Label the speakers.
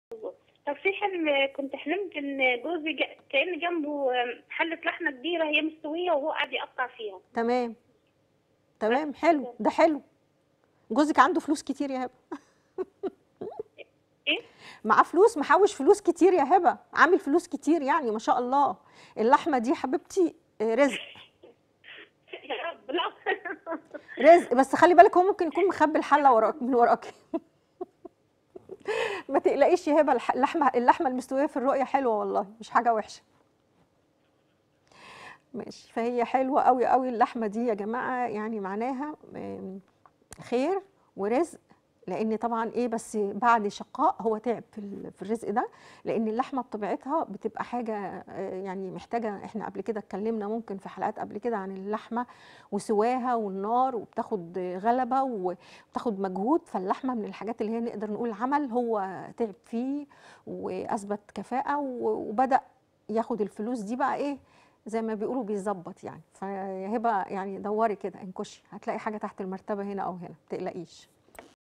Speaker 1: طب في حلم كنت حلمت ان جوزي جا- كان جنبه حله لحمه كبيره هي مستويه وهو قاعد يقطع فيها
Speaker 2: تمام تمام حلو ده حلو جوزك عنده فلوس كتير يا هبه
Speaker 1: ايه
Speaker 2: معاه فلوس محوش فلوس كتير يا هبه عامل فلوس كتير يعني ما شاء الله اللحمه دي حبيبتي آه، رزق
Speaker 1: يا رب لا
Speaker 2: رزق بس خلي بالك هو ممكن يكون مخبي الحله وراك من وراك ما تقلقيش يا هبه الح- اللحمه اللحمه المستويه في الرؤيه حلوه والله مش حاجه وحشه ماشي فهي حلوه قوي قوي اللحمه دي يا جماعه يعني معناها آم، خير ورزق لان طبعا ايه بس بعد شقاء هو تعب في ال- في الرزق ده لان اللحمه بطبيعتها بتبقى حاجه آه، يعني محتاجه احنا قبل كده اتكلمنا ممكن في حلقات قبل كده عن اللحمه وسواها والنار وبتاخد غلبه وبتاخد مجهود فاللحمه من الحاجات اللي هي نقدر نقول عمل هو تعب فيه واثبت كفاءه و- وبدا ياخد الفلوس دي بقى ايه زي ما بيقولوا بيظبط يعني فيا هبه يعني دوري كده انكشي هتلاقي حاجه تحت المرتبه هنا او هنا ما تقلقيش